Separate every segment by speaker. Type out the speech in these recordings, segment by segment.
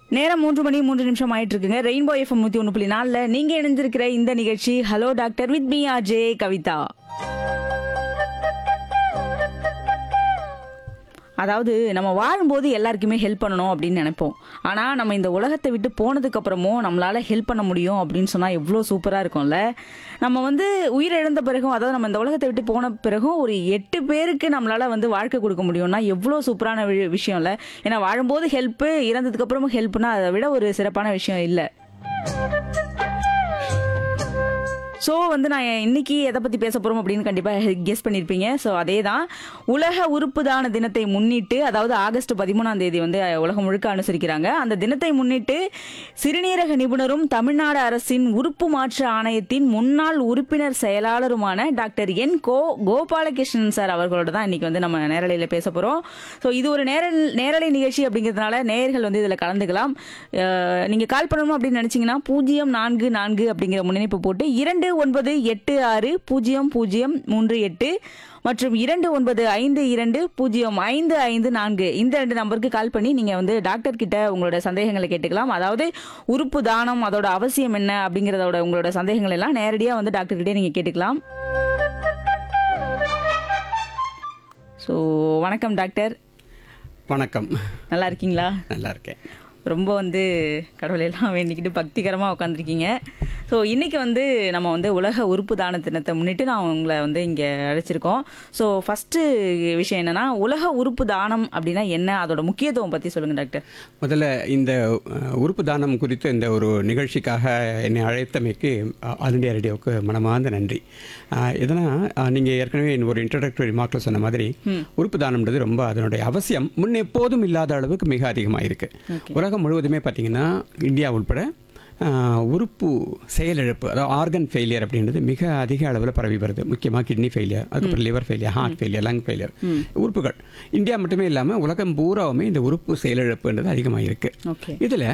Speaker 1: நேரம் மூன்று மணி மூன்று நிமிஷம் ஆயிட்டு இருக்குங்க ரெயின்போ எஃப்எம் நூத்தி ஒன்று புள்ளி நாலுல நீங்க இணைஞ்சிருக்கிற இந்த நிகழ்ச்சி hello doctor with me J Kavitha அதாவது நம்ம வாழும்போது எல்லாருக்குமே ஹெல்ப் பண்ணணும் அப்படின்னு நினைப்போம் ஆனால் நம்ம இந்த உலகத்தை விட்டு போனதுக்கு அப்புறமும் நம்மளால ஹெல்ப் பண்ண முடியும் அப்படின்னு சொன்னால் எவ்வளோ சூப்பராக இருக்கும்ல நம்ம வந்து உயிரிழந்த பிறகும் அதாவது நம்ம இந்த உலகத்தை விட்டு போன பிறகும் ஒரு எட்டு பேருக்கு நம்மளால வந்து வாழ்க்கை கொடுக்க முடியும்னா எவ்வளோ சூப்பரான வி- விஷயம் இல்லை ஏன்னா வாழும்போது ஹெல்ப்பு இறந்ததுக்கு அப்புறமும் ஹெல்ப்னா அதை விட ஒரு சிறப்பான விஷயம் இல்லை ஸோ வந்து நான் இன்னைக்கு எதை பற்றி பேச போகிறோம் அப்படின்னு கண்டிப்பாக கெஸ் பண்ணியிருப்பீங்க ஸோ அதே தான் உலக உறுப்பு தான தினத்தை முன்னிட்டு அதாவது ஆகஸ்ட் பதிமூணாம் தேதி வந்து உலகம் முழுக்க அனுசரிக்கிறாங்க அந்த தினத்தை முன்னிட்டு சிறுநீரக நிபுணரும் தமிழ்நாடு அரசின் உறுப்பு மாற்று ஆணையத்தின் முன்னாள் உறுப்பினர் செயலாளருமான டாக்டர் என் கோ கோபாலகிருஷ்ணன் சார் அவர்களோட தான் இன்னைக்கு வந்து நம்ம நேரலையில் பேச போகிறோம் ஸோ இது ஒரு நேரல் நேரலை நிகழ்ச்சி அப்படிங்கிறதுனால நேயர்கள் வந்து இதில் கலந்துக்கலாம் அஹ், நீங்க கால் பண்ணணும் அப்படின்னு நினைச்சீங்கன்னா பூஜ்ஜியம் நான்கு நான்கு அப்படிங்கிற முன்னிணைப்பு போட்டு இரண்டு ஒன்பது எட்டு ஆறு பூஜ்ஜியம் பூஜ்ஜியம் மூன்று எட்டு மற்றும் இரண்டு ஒன்பது ஐந்து இரண்டு பூஜ்ஜியம் ஐந்து ஐந்து நான்கு இந்த ரெண்டு நம்பருக்கு கால் பண்ணி நீங்க வந்து டாக்டர் கிட்ட உங்களோட சந்தேகங்களை கேட்டுக்கலாம் அதாவது உறுப்பு தானம் அதோட அவசியம் என்ன அப்படிங்கறதோட உங்களோட சந்தேகங்கள் எல்லாம் நேரடியா வந்து டாக்டர் கிட்டே நீங்க கேட்டுக்கலாம் ஸோ வணக்கம் டாக்டர்
Speaker 2: வணக்கம்
Speaker 1: நல்லா இருக்கீங்களா
Speaker 2: நல்லா இருக்கேன்
Speaker 1: ரொம்ப வந்து கடவுளையெல்லாம் வேண்டிக்கிட்டு பக்திகரமாக உட்காந்துருக்கீங்க ஸோ இன்றைக்கி வந்து நம்ம வந்து உலக உறுப்பு தான தினத்தை முன்னிட்டு நான் உங்களை வந்து இங்கே அழைச்சிருக்கோம் ஸோ ஃபஸ்ட்டு விஷயம் என்னென்னா உலக உறுப்பு தானம் அப்படின்னா என்ன அதோட முக்கியத்துவம் பற்றி சொல்லுங்கள் டாக்டர்
Speaker 2: முதல்ல இந்த அஹ், உறுப்பு தானம் குறித்து இந்த ஒரு நிகழ்ச்சிக்காக என்னை அழைத்தமைக்கு அஹ், ஆல் இண்டியா ரேடியோவுக்கு மனமார்ந்த நன்றி அஹ், இதனா நீங்கள் ஏற்கனவே ஒரு இன்ட்ரடக்டரி ரிமார்க்கில் சொன்ன மாதிரி உறுப்பு தானம்ன்றது ரொம்ப அதனுடைய அவசியம் முன் எப்போதும் இல்லாத அளவுக்கு மிக அதிகமாக இருக்கு உலகம் முழுவதுமே பார்த்தீங்கன்னா இந்தியா உட்பட அஹ், உறுப்பு செயலிழப்பு அதாவது ஆர்கன் ஃபெயிலியர் அப்படின்றது மிக அதிக அளவில் பரவி வருது முக்கியமாக கிட்னி ஃபெயிலியர் அதுக்கப்புறம் liver failure heart failure lung failure உறுப்புகள் இந்தியா மட்டுமே இல்லாமல் உலகம் பூராவுமே இந்த உறுப்பு செயலிழப்புன்றது அதிகமாக இருக்கு
Speaker 1: ஓகே
Speaker 2: இதில்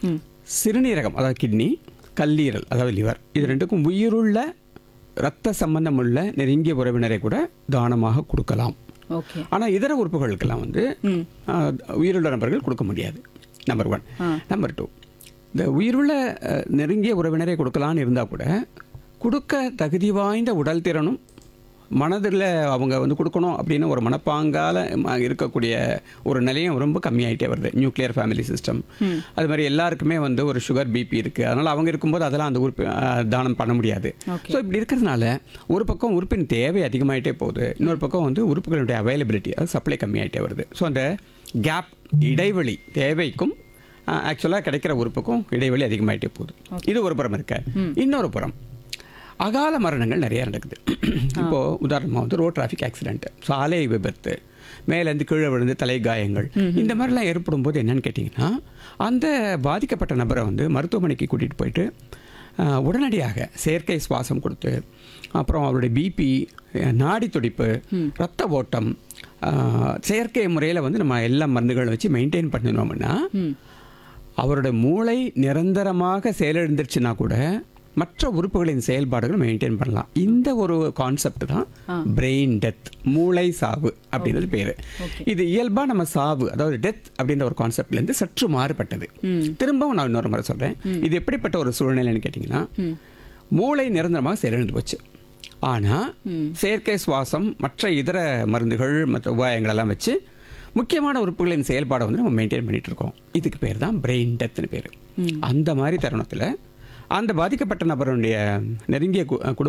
Speaker 2: சிறுநீரகம் அதாவது கிட்னி கல்லீரல் அதாவது லிவர் இது ரெண்டுக்கும் உயிருள்ள இரத்த சம்பந்தமுள்ள நெருங்கிய உறவினரை கூட தானமாக கொடுக்கலாம்
Speaker 1: ஓகே
Speaker 2: ஆனால் இதர உறுப்புகளுக்கெல்லாம் வந்து ஆஹ், உயிருள்ள நபர்கள் கொடுக்க முடியாது நம்பர் ஒன் நம்பர் டூ இந்த உயிருள்ள அஹ், நெருங்கிய உறவினரை கொடுக்கலான்னு இருந்தால் கூட கொடுக்க தகுதி வாய்ந்த உடல் திறனும் மனதில் அவங்க வந்து கொடுக்கணும் அப்படின்னு ஒரு மனப்பாங்கால ம- இருக்கக்கூடிய ஒரு நிலையம் ரொம்ப கம்மியாயிட்டே வருது நியூக்ளியர் ஃபேமிலி சிஸ்டம் அது மாதிரி எல்லாருக்குமே வந்து ஒரு சுகர் பிபி இருக்குது அதனால் அவங்க இருக்கும்போது அதெல்லாம் அந்த உறுப்பு ஆஹ், தானம் பண்ண முடியாது
Speaker 1: Okay.
Speaker 2: ஸோ இப்படி இருக்கிறதுனால ஒரு பக்கம் உறுப்பின் தேவை அதிகமாயிட்டே போகுது இன்னொரு பக்கம் வந்து உறுப்புகளுடைய அவைலபிலிட்டி அது சப்ளை கம்மியாயிட்டே வருது ஸோ அந்த கேப் இடைவெளி தேவைக்கும் ஆக்சுவலாக கிடைக்கிற உறுப்புக்கும் இடைவெளி அதிகமாயிட்டே போகுது இது ஒரு புறம் இருக்க இன்னொரு புறம் அகால மரணங்கள் நிறைய நடக்குது இப்போ உதாரணமாக வந்து ரோட் டிராஃபிக் ஆக்சிடென்ட் சாலை விபத்து மேலேருந்து கீழே விழுந்து தலை காயங்கள் இந்த மாதிரிலாம் ஏற்படும் போது என்னன்னு கேட்டிங்கன்னா அந்த பாதிக்கப்பட்ட நபரை வந்து மருத்துவமனைக்கு கூட்டிகிட்டு போயிட்டு ஆஹ், உடனடியாக செயற்கை சுவாசம் கொடுத்து அப்புறம் அவருடைய பிபி நாடி துடிப்பு ரத்த ஓட்டம் ஆஹ், செயற்கை முறையில் வந்து நம்ம எல்லா மருந்துகளை வச்சு மெயின்டைன் பண்ணினோம்னா அவரோட மூளை நிரந்தரமாக செயலிழந்துருச்சுன்னா கூட மற்ற உறுப்புகளின் செயல்பாடுகளை மெயின்டைன் பண்ணலாம் இந்த ஒரு கான்செப்ட் தான் பிரெயின் டெத் மூளை சாவு அப்படின்றது பேரு இது இயல்பா நம்ம சாவு அதாவது டெத் அப்படின்ற ஒரு கான்செப்ட்ல இருந்து சற்று மாறுபட்டது திரும்பவும் நான் இன்னொரு முறை சொல்றேன் இது எப்படிப்பட்ட ஒரு சூழ்நிலைன்னு கேட்டிங்கன்னா மூளை நிரந்தரமாக செயலிழந்து போச்சு ஆனா செயற்கை சுவாசம் மற்ற இதர மருந்துகள் மற்ற உபாயங்கள் எல்லாம் வச்சு முக்கியமான உறுப்புகளின் செயல்பாடை வந்து நம்ம மெயின்டைன் பண்ணிட்டு இருக்கோம் இதுக்கு பேர் தான் பிரெயின் டெத்னு பேர் அந்த மாதிரி தருணத்தில் அந்த பாதிக்கப்பட்ட நபருடைய நெருங்கிய கு- குடும்ப